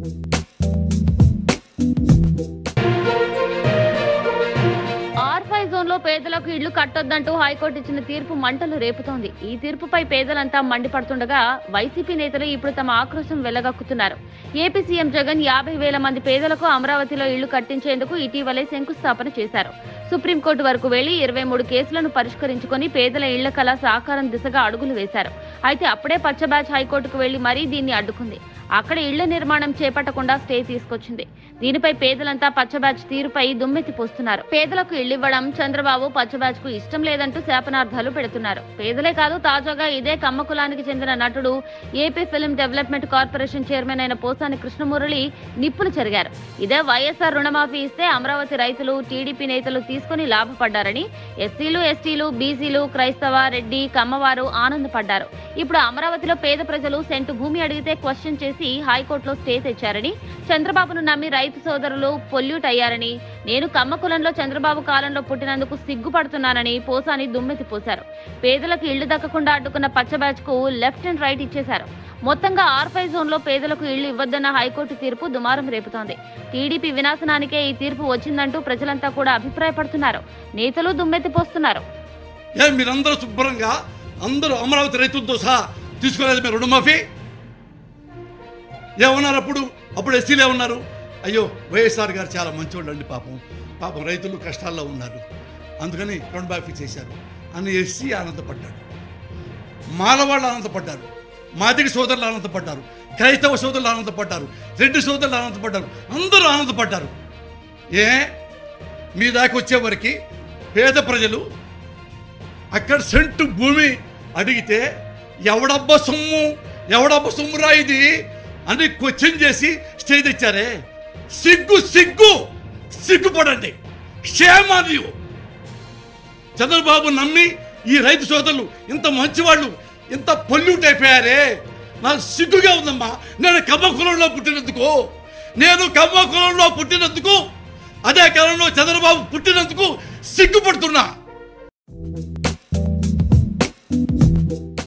R5 zone లో పేదలకు ఇళ్లు కట్టొద్దంటూ హైకోర్టు ఇచ్చిన తీర్పు మంటలు రేపుతోంది ఈ తీర్పుపై పేదలంతా మండిపడుతుండగా వైసీపీ నేతలు ఇప్పుడు తమ ఆక్రోశం వెళ్లగక్కుతున్నారు ఏపీ సీఎం జగన్ యాభై వేల మంది పేదలకు అమరావతిలో ఇళ్లు కట్టించేందుకు ఇటీవలే శంకుస్థాపన చేశారు సుప్రీంకోర్టు వరకు వెళ్లి ఇరవై మూడు కేసులను పరిష్కరించుకొని పేదల ఇళ్ల కళ సాకారం దిశగా అడుగులు వేశారు అయితే అప్పుడే పచ్చబ్యాచ్ హైకోర్టుకు వెళ్లి మరీ దీన్ని అడ్డుకుంది అక్కడ ఇళ్ల నిర్మాణం చేపట్టకుండా స్టే తీసుకొచ్చింది దీనిపై పేదలంతా పచ్చబ్యాచ్ తీరుపై దుమ్మెత్తి పోస్తున్నారు పేదలకు ఇళ్లివ్వడం చంద్రబాబు పచ్చబ్యాచ్ కు ఇష్టం లేదంటూ శాపనార్థాలు పెడుతున్నారు పేదలే కాదు తాజాగా ఇదే కమ్మ కులానికి చెందిన నటుడు AP film development corporation chairman అయిన పోసాని కృష్ణమురళి నిప్పులు చెరిగారు ఇదే వైఎస్ఆర్ రుణమాఫీ ఇస్తే అమరావతి రైతులు టీడీపీ నేతలు తీసుకుని లాభపడ్డారని ఎస్సీలు ఎస్టీలు బీసీలు క్రైస్తవ రెడ్డి కమ్మవారు ఆనందపడ్డారు ఇప్పుడు అమరావతిలో పేద ప్రజలు సెంటు భూమి అడిగితే క్వశ్చన్ చేసి హైకోర్టులో స్టే తెచ్చారని చంద్రబాబును నమ్మి రైతు సోదరులు పొల్యూట్ అయ్యారని నేను కమ్మ కులంలో చంద్రబాబు కాలంలో పుట్టినందుకు సిగ్గుపడుతున్నానని పోసాని దుమ్మెత్తి పోశారు పేదలకు ఇళ్లు దక్కకుండా అడ్డుకున్న పచ్చ బ్యాచ్ కు లెఫ్ట్ అండ్ రైట్ ఇచ్చేశారు మొత్తంగా ఆర్ఫై జోన్ లో పేదలకు ఇళ్లు ఇవ్వద్దన్న హైకోర్టు తీర్పు దుమారం రేపుతోంది టీడీపీ వినాశనానికే ఈ తీర్పు వచ్చిందంటూ ప్రజలంతా కూడా అభిప్రాయపడుతున్నారు నేతలు దుమ్మెత్తి పోస్తున్నారు ఏ మీరందరూ శుభ్రంగా అందరూ అమరావతి రైతులతో సహా తీసుకోలేదు మీరు రుణమాఫీ ఏమన్నారు అప్పుడు అప్పుడు ఎస్సీలు ఏమన్నారు అయ్యో వైఎస్ఆర్ గారు చాలా మంచోళ్ళు అండి పాపం పాపం రైతులు కష్టాల్లో ఉన్నారు అందుకని రుణమాఫీ చేశారు అని ఎస్సీ ఆనందపడ్డాడు మాలవాళ్ళు ఆనందపడ్డారు మాదిగ సోదరులు ఆనందపడ్డారు క్రైస్తవ సోదరులు ఆనందపడ్డారు రెడ్డి సోదరులు ఆనందపడ్డారు అందరూ ఆనందపడ్డారు ఏ మీ దాకా వచ్చేవరకు పేద ప్రజలు అక్కడ సెంటు భూమి అడిగితే ఎవడబ్బ సొమ్ము ఎవడబ్బ సొమ్మురా ఇది అని క్వశ్చన్ చేసి స్టేజ్ ఇచ్చారే సిగ్గు సిగ్గు సిగ్గుపడండి క్షేమాది చంద్రబాబు నమ్మి ఈ రైతు సోదరులు ఇంత మంచివాళ్ళు ఇంత పొల్యూట్ అయిపోయారే నాకు సిగ్గుగా ఉందమ్మా నేను కమ్మ కులంలో పుట్టినందుకు నేను కమ్మ కులంలో పుట్టినందుకు అదే కాలంలో చంద్రబాబు పుట్టినందుకు సిగ్గుపడుతున్నా